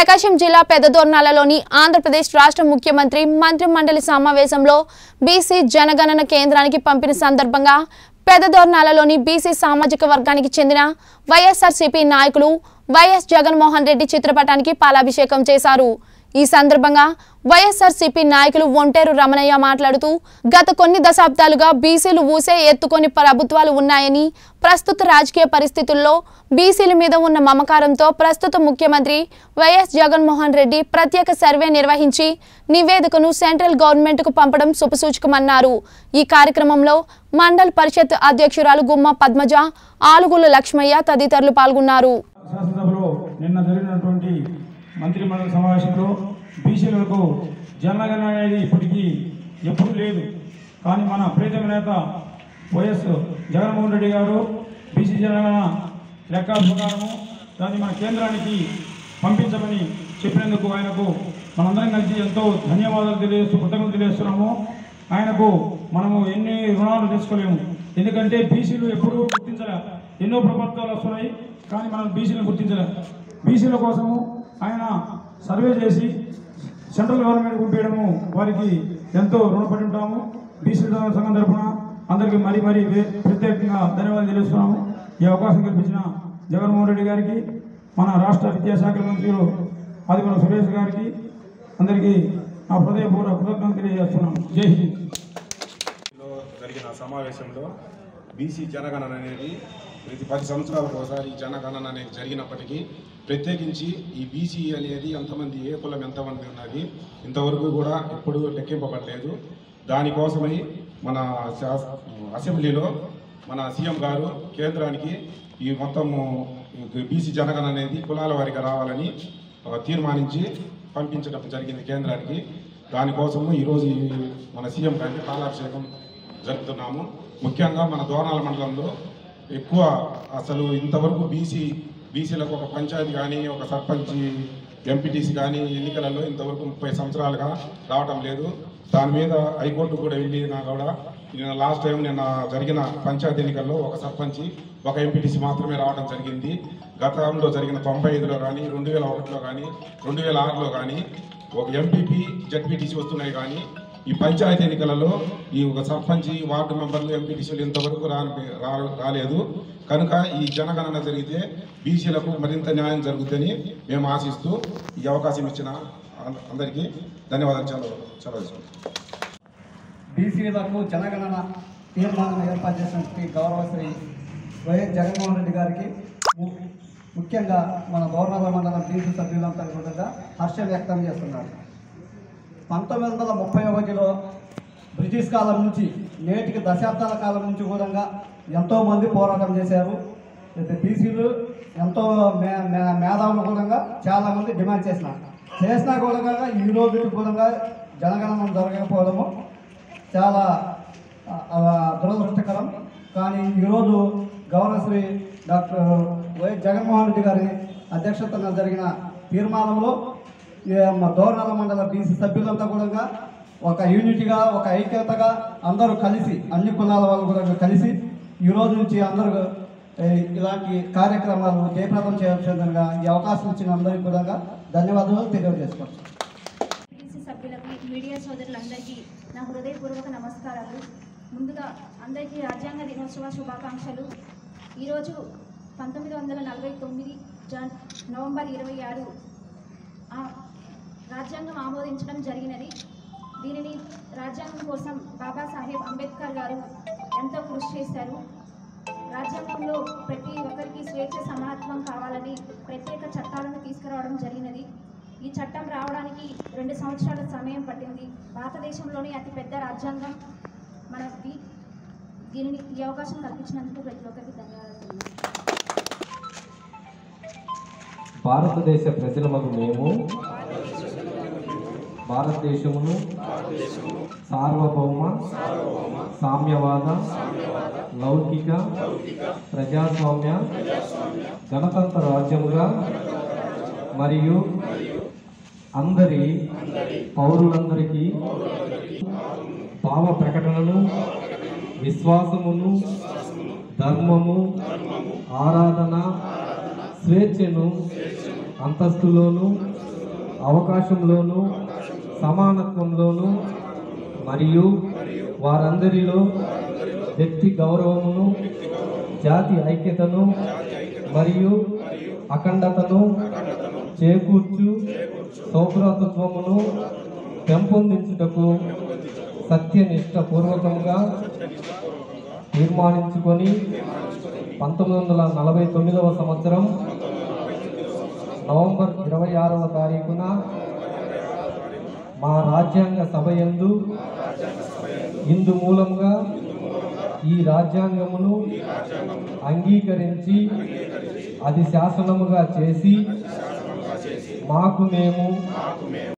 ప్రకాశం జిల్లా పెద్దదోర్నాలలోని ఆంధ్రప్రదేశ్ రాష్ట్ర ముఖ్యమంత్రి మంత్రి మండలి సమావేశంలో బీసీ జనగణన కేంద్రానికి పంపిన సందర్భంగా పెద్దదోర్నాలలోని బీసీ సామాజిక వర్గానికి చెందిన వైఎస్ఆర్సీపీ నాయకులు వైఎస్ జగన్మోహన్ రెడ్డి చిత్రపటానికి పాలాభిషేకం చేశారు ఈ సందర్భంగా వైఎస్ఆర్సీపీ నాయకులు ఒంటేరు రమణయ్య మాట్లాడుతూ గత కొన్ని దశాబ్దాలుగా బీసీలు ఊసే ఎత్తుకొని ప్రభుత్వాలు ఉన్నాయని ప్రస్తుత రాజకీయ పరిస్థితుల్లో బీసీల మీద ఉన్న మమకారంతో ప్రస్తుత ముఖ్యమంత్రి వైఎస్ జగన్మోహన్ రెడ్డి ప్రత్యేక సర్వే నిర్వహించి నివేదికను సెంట్రల్ గవర్నమెంట్కు పంపడం శుభసూచకమన్నారు ఈ కార్యక్రమంలో మండల్ పరిషత్ అధ్యక్షురాలు గుమ్మ పద్మజ ఆలుగుల లక్ష్మయ్య తదితరులు పాల్గొన్నారు శాసనసభలో నిన్న జరిగినటువంటి మంత్రి మండలి సమావేశంలో బీసీలకు జనగణన అనేది ఇప్పటికీ ఎప్పుడూ లేదు కానీ మన ప్రీతమ నేత వైఎస్ జగన్మోహన్ రెడ్డి గారు బీసీ జనగణన లెక్కల ప్రకారము దాన్ని మన కేంద్రానికి పంపించమని చెప్పినందుకు ఆయనకు మనందరం కలిసి ఎంతో ధన్యవాదాలు తెలియజేస్తూ కృతజ్ఞతలు తెలియజేస్తున్నాము ఆయనకు మనము ఎన్ని రుణాలు తీసుకోలేము ఎందుకంటే బీసీలు ఎప్పుడూ గుర్తించలే ఎన్నో ప్రభుత్వాలు వస్తున్నాయి కానీ మనం బీసీలను గుర్తించలే బీసీల కోసము ఆయన సర్వే చేసి సెంట్రల్ గవర్నమెంట్ పంపించడము వారికి ఎంతో రుణపడి ఉంటాము బీసీ సంఘం తరఫున అందరికీ మరీ మరీ వే- ప్రత్యేకంగా ధన్యవాదాలు తెలుస్తున్నాము ఈ అవకాశం కల్పించిన జగన్మోహన్ రెడ్డి గారికి మన రాష్ట్ర విద్యాశాఖ మంత్రులు ఆదిమల సురేష్ గారికి అందరికీ నా హృదయపూర్వక కృతజ్ఞతలు తెలియజేస్తున్నాను జై హింద్ లో జరిగిన సమావేశంలో బీసీ జనగణన అనేది ప్రతి పది సంవత్సరాలకు ఒకసారి ఈ జనగణన అనేది జరిగినప్పటికీ ప్రత్యేకించి ఈ బీసీ అనేది ఎంతమంది ఏ కులం ఎంతమంది ఉన్నది ఇంతవరకు కూడా ఎప్పుడూ లెక్కింపబడలేదు దానికోసమై మన శాస- అసెంబ్లీలో మన సీఎం గారు కేంద్రానికి ఈ మొత్తము బీసీ జనగణన అనేది కులాల వారిగా రావాలని ఆ, తీర్మానించి పంపించడం జరిగింది కేంద్రానికి దానికోసము ఈరోజు ఈ మన సీఎం గారికి పాలాభిషేకం జరుపుతున్నాము ముఖ్యంగా మన దోర్నాల మండలంలో ఎక్కువ అసలు ఇంతవరకు బీసీ బీసీలకు ఒక పంచాయతీ కానీ ఒక సర్పంచ్ ఎంపీటీసీ కానీ ఎన్నికలలో ఇంతవరకు ముప్పై సంవత్సరాలుగా రావటం లేదు దాని మీద హైకోర్టు కూడా వెళ్ళినా కూడా నిన్న లాస్ట్ టైం నిన్న జరిగిన పంచాయతీ ఎన్నికల్లో ఒక సర్పంచ్ ఒక ఎంపీటీసీ మాత్రమే రావడం జరిగింది గతంలో జరిగిన తొంభై ఐదులో కానీ రెండు వేల ఒకటిలో కానీ రెండు వేల ఆరులో కానీ ఒక ఎంపీపీ జడ్పీటీసీ వస్తున్నాయి కానీ ఈ పంచాయతీ ఎన్నికలలో ఈ ఒక సర్పంచ్ వార్డు మెంబర్లు ఎంపీటీసీలు ఇంతవరకు రా రా- రాలేదు కనుక ఈ జనగణన జరిగితే బీసీలకు మరింత న్యాయం జరుగుతుందని మేము ఆశిస్తూ ఈ అవకాశం ఇచ్చిన అం- అందరికీ ధన్యవాదాలు చాలా చాలా బీసీలకు జనగణన తీర్మానం ఏర్పాటు చేసినటువంటి గౌరవశ్రీ వైఎస్ జగన్మోహన్ రెడ్డి గారికి ము- ముఖ్యంగా మన గవర్నర్ మండలం బీసీ సభ్యులంతా కూడా హర్షం వ్యక్తం చేస్తున్నారు పంతొమ్మిది వందల ముప్పై ఒకటిలో బ్రిటిష్ కాలం నుంచి నేటికి దశాబ్దాల కాలం నుంచి కూడా ఎంతోమంది పోరాటం చేశారు అయితే బీసీలు ఎంతో మే మే- మేధావులు కూడా చాలామంది డిమాండ్ చేసినారు చేసినా కూడా ఈ రోజు కూడా జనగణన జరగకపోవడము చాలా ఆ, ఆ, దురదృష్టకరం కానీ ఈరోజు గవర్నశ్రీ డాక్టర్ వైఎస్ జగన్మోహన్ రెడ్డి గారి అధ్యక్షతన జరిగిన తీర్మానంలో ఈ మా దోర్నాల మండల బీసీ సభ్యులంతా కూడా ఒక యూనిటీగా ఒక ఐక్యతగా అందరూ కలిసి అన్ని కులాల వాళ్ళు కూడా కలిసి ఈ రోజు నుంచి అందరూ ఏ, ఇలాంటి కార్యక్రమాలు జయప్రదం చేయాల్సిందిగా ఈ అవకాశం ఇచ్చిన అందరికీ కూడా ధన్యవాదాలు తెలియజేసుకోవచ్చు బీసీ సభ్యులకి మీడియా సోదరులందరికీ నా హృదయపూర్వక నమస్కారాలు ముందుగా అందరికీ రాజ్యాంగ దినోత్సవ శుభాకాంక్షలు ఈరోజు పంతొమ్మిది వందల నలభై తొమ్మిది జన్ నవంబర్ ఇరవై ఆరు ఆ రాజ్యాంగం ఆమోదించడం జరిగినది దీనిని రాజ్యాంగం కోసం బాబాసాహెబ్ అంబేద్కర్ గారు ఎంతో కృషి చేశారు రాజ్యాంగంలో ప్రతి ఒక్కరికి స్వేచ్ఛ సమానత్వం కావాలని ప్రత్యేక చట్టాలను తీసుకురావడం జరిగినది ఈ చట్టం రావడానికి రెండు సంవత్సరాల సమయం పట్టింది భారతదేశంలోని అతిపెద్ద రాజ్యాంగం మనది దీనిని ఈ అవకాశం కల్పించినందుకు ప్రతి ఒక్కరికి ధన్యవాదాలు తెలియజేస్తున్నాను. భారతదేశ ప్రజలమగు మేము భారతదేశమును సార్వభౌమ సామ్యవాద లౌకిక ప్రజాస్వామ్య గణతంత్ర రాజ్యముగా మరియు అందరి పౌరులందరికీ భావ ప్రకటనను విశ్వాసమును ధర్మము ఆరాధన స్వేచ్ఛను అంతస్తులోను అవకాశంలోను సమానత్వంలోను మరియు వారందరిలో వ్యక్తి గౌరవమును జాతి ఐక్యతను మరియు అఖండతను చేకూర్చు సౌభ్రాతత్వమును పెంపొందించుటకు సత్యనిష్టపూర్వకంగా తీర్మానించుకొని పంతొమ్మిది వందల నలభై తొమ్మిదవ సంవత్సరం నవంబర్ ఇరవై ఆరవ తారీఖున మా రాజ్యాంగ సభ యందు ఇందు మూలంగా ఈ రాజ్యాంగమును అంగీకరించి అది శాసనముగా చేసి మాకు మేము